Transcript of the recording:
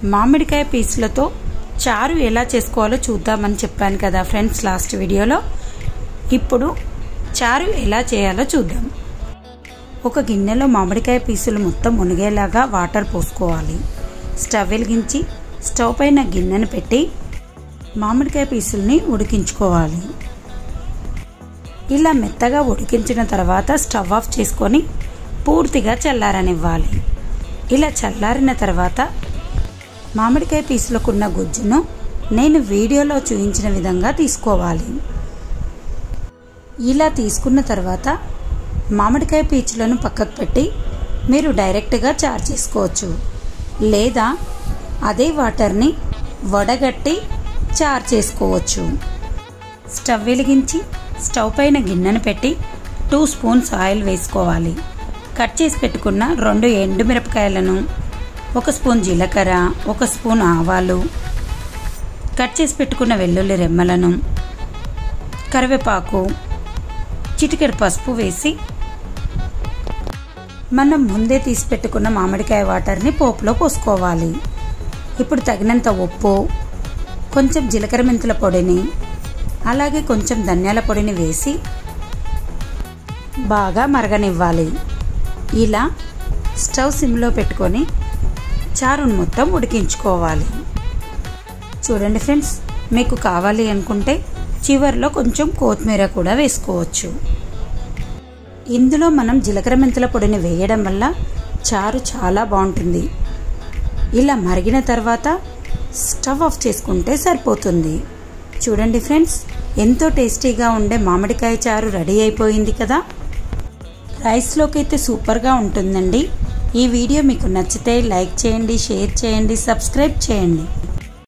మామిడికాయ పీసులతో చారు ఎలా చేసుకోవాలో చూద్దామని చెప్పాను కదా ఫ్రెండ్స్ లాస్ట్ వీడియోలో ఇప్పుడు చారు ఎలా చేయాలో చూద్దాం ఒక గిన్నెలో మామిడికాయ పీసులు మొత్తం మునిగేలాగా వాటర్ పోసుకోవాలి స్టవ్ వెలిగించి స్టవ్ పైన గిన్నెను పెట్టి మామిడికాయ పీసుల్ని ఉడికించుకోవాలి ఇలా మెత్తగా ఉడికించిన తర్వాత స్టవ్ ఆఫ్ చేసుకొని పూర్తిగా చల్లారనివ్వాలి ఇలా చల్లారిన తర్వాత మామిడికాయ పీసులకున్న గుజ్జును నేను వీడియోలో చూపించిన విధంగా తీసుకోవాలి ఇలా తీసుకున్న తర్వాత మామిడికాయ పీచులను పక్కకు పెట్టి మీరు డైరెక్ట్గా చార్ చేసుకోవచ్చు లేదా అదే వాటర్ని వడగట్టి చార్ చేసుకోవచ్చు స్టవ్ వెలిగించి స్టవ్ పైన గిన్నెను పెట్టి టూ స్పూన్స్ ఆయిల్ వేసుకోవాలి కట్ చేసి పెట్టుకున్న రెండు ఎండుమిరపకాయలను ఒక స్పూన్ జీలకర్ర ఒక స్పూన్ ఆవాలు కట్ చేసి పెట్టుకున్న వెల్లుల్లి రెమ్మలను కరివేపాకు చిటికెడు పసుపు వేసి మనం ముందే తీసి పెట్టుకున్న మామిడికాయ వాటర్ని పోపులో పోసుకోవాలి ఇప్పుడు తగినంత ఉప్పు కొంచెం జీలకర్ర మెంతుల పొడిని అలాగే కొంచెం ధనియాల పొడిని వేసి బాగా మరగనివ్వాలి ఇలా స్టవ్ సిమ్లో పెట్టుకొని చారును మొత్తం ఉడికించుకోవాలి చూడండి ఫ్రెండ్స్ మీకు కావాలి అనుకుంటే చివరిలో కొంచెం కొత్తిమీర కూడా వేసుకోవచ్చు ఇందులో మనం జీలకర్ర మెంతుల పొడిని వేయడం వల్ల చారు చాలా బాగుంటుంది ఇలా మరిగిన తర్వాత స్టవ్ ఆఫ్ చేసుకుంటే సరిపోతుంది చూడండి ఫ్రెండ్స్ ఎంతో టేస్టీగా ఉండే మామిడికాయ చారు రెడీ అయిపోయింది కదా రైస్లోకి అయితే సూపర్గా ఉంటుందండి ఈ వీడియో మీకు నచ్చితే లైక్ చేయండి షేర్ చేయండి సబ్స్క్రైబ్ చేయండి